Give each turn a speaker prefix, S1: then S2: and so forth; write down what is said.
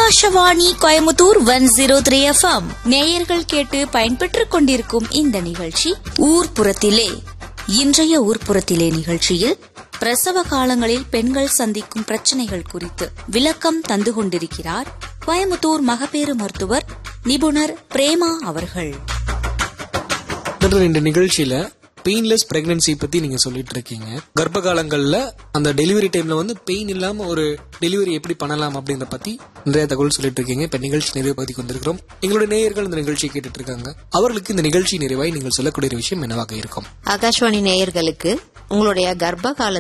S1: Akashvani Coimbatore one zero three FM நேயர்கள் கேட்டு பயன்பெற்றுக் கொண்டிருக்கும் இந்த நிகழ்ச்சி ஊர்ப்புறத்திலே இன்றைய ஊர்ப்புறத்திலே நிகழ்ச்சியில் பிரசவ காலங்களில் பெண்கள் சந்திக்கும் பிரச்சனைகள் குறித்து விளக்கம் தந்து கொண்டிருக்கிறார் கோயமுத்தூர் மகப்பேறு மருத்துவர் நிபுணர் பிரேமா அவர்கள்
S2: டாக்டர் இந்த நிகழ்ச்சியில பெயின்லெஸ் பிரெக்னன்சி பத்தி நீங்க சொல்லிட்டு இருக்கீங்க கர்ப்ப காலங்கள்ல அந்த டெலிவரி டைம்ல வந்து பெயின் இல்லாம ஒரு டெலிவரி எப்படி பண்ணலாம் அப்படிங்கறத பத்தி நிறைய தகவல் சொல்லிட்டு இருக்கீங்க இப்ப நிகழ்ச்சி நிறைவு பகுதிக்கு வந்திருக்கிறோம் எங்களுடைய நேயர்கள் இந்த நிகழ்ச்சியை கேட்டுட்டு இருக்காங்க அவர்களுக்கு இந்த நிகழ்ச்சி நிறைவாய் நீங்கள் சொல்லக்கூடிய ஒரு விஷயம் என்னவாக இருக்கும்
S3: ஆகாஷ்வாணி நேயர்களுக்கு உங்களுடைய கர்ப்ப கால